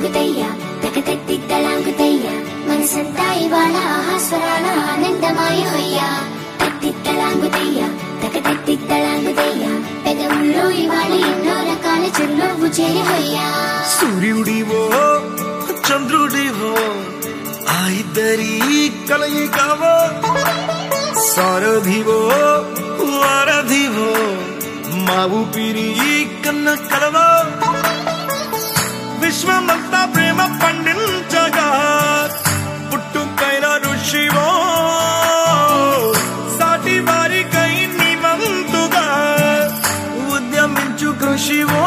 తలాంగుతయ్య తకతెత్తిత్తలాంగుతయ్య మనసంతా ఇవాళ ఆహాస్వరాల ఆనందమాయ హొయ్యా తత్తిత్తలాంగుతయ్య తకతెత్తిత్తలాంగుతయ్య పెదవుల్లో ఇవాళ ఎన్నో రకాల చిరునవ్వు చేరి హొయ్యా సూర్యుడివో చంద్రుడివో ఆ ఇద్దరి కలయికవో సారథివో వారధివో మా ఊపిరి కన్న కలవో విశ్వమంతా ప్రేమ పండించగా పుట్టుకైన ఋషివో సాటి వారికై నిమంతుగా ఉద్యమించు కృషివో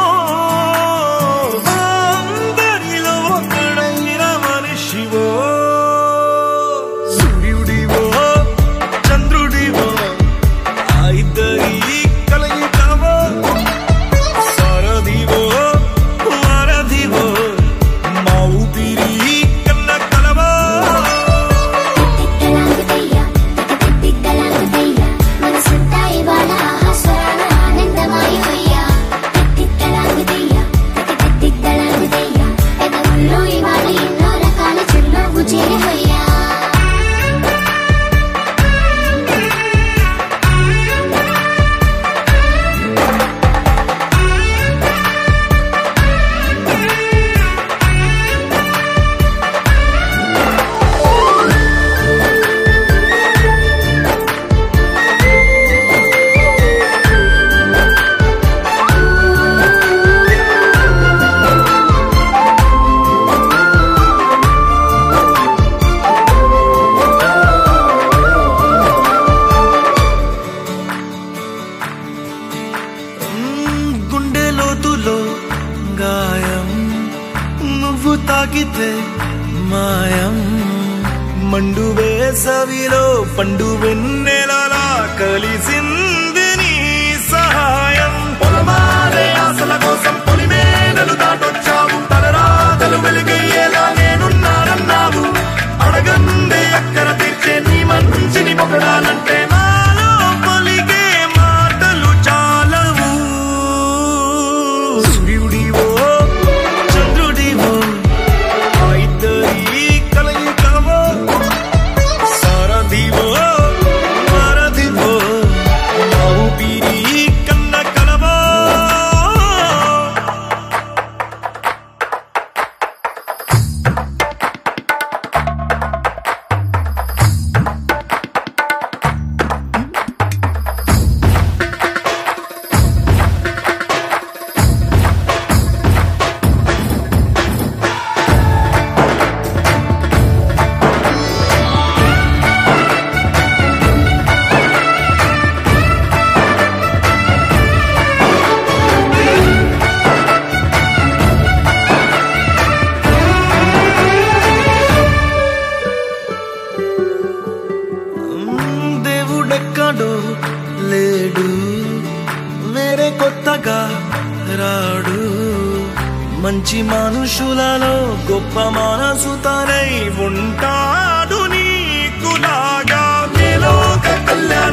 అందరిలో ఒకడైన మనిషివో సూర్యుడివో చంద్రుడివో ఆ ఇద్దరి కలయికవో సారథివో వారధివో మా ఊపిరి కన్న కలవో తిత్తలాంగుతయ్య తకతెత్తిత్తలాంగుతయ్య మనసంతా ఇవాళ ఆహాస్వరాల ఆనందమాయ హొయ్యా తిత్తలాంగుతయ్య తకతెత్తిత్తలాంగుతయ్య పెదవుల్లో ఇవాళ ఎన్నో రకాల చిరునవ్వు చేరి హొయ్యా మ్మ్, గుండె లోతులో గాయం నువ్వు తాకితే మాయం మండు వేసవిలో పండు వెన్నెలలా కలిసింది నీ సహాయం పొలమారే ఆశల కోసం పొలిమేనలు దాటొచ్చావు తలరాతలు వెలుగయ్యేలా నేనున్నానన్నావు అడగందే అక్కర తీర్చే నీ మంచిని పొగడాలంటే నాలో పలికే మాటలు చాలవు సూర్యుడివో చంద్రుడివో ఆ ఇద్దరి కలయికవో సారథివో వారధివో మా ఊపిరి కన్న కలవో మ్మ్, దేవుడెక్కడో లేడు వేరే కొత్తగా రాడు మంచి మనుషులలో గొప్ప మనసు తనై ఉంటాడు నీకులాగా మేలోక కళ్యాణ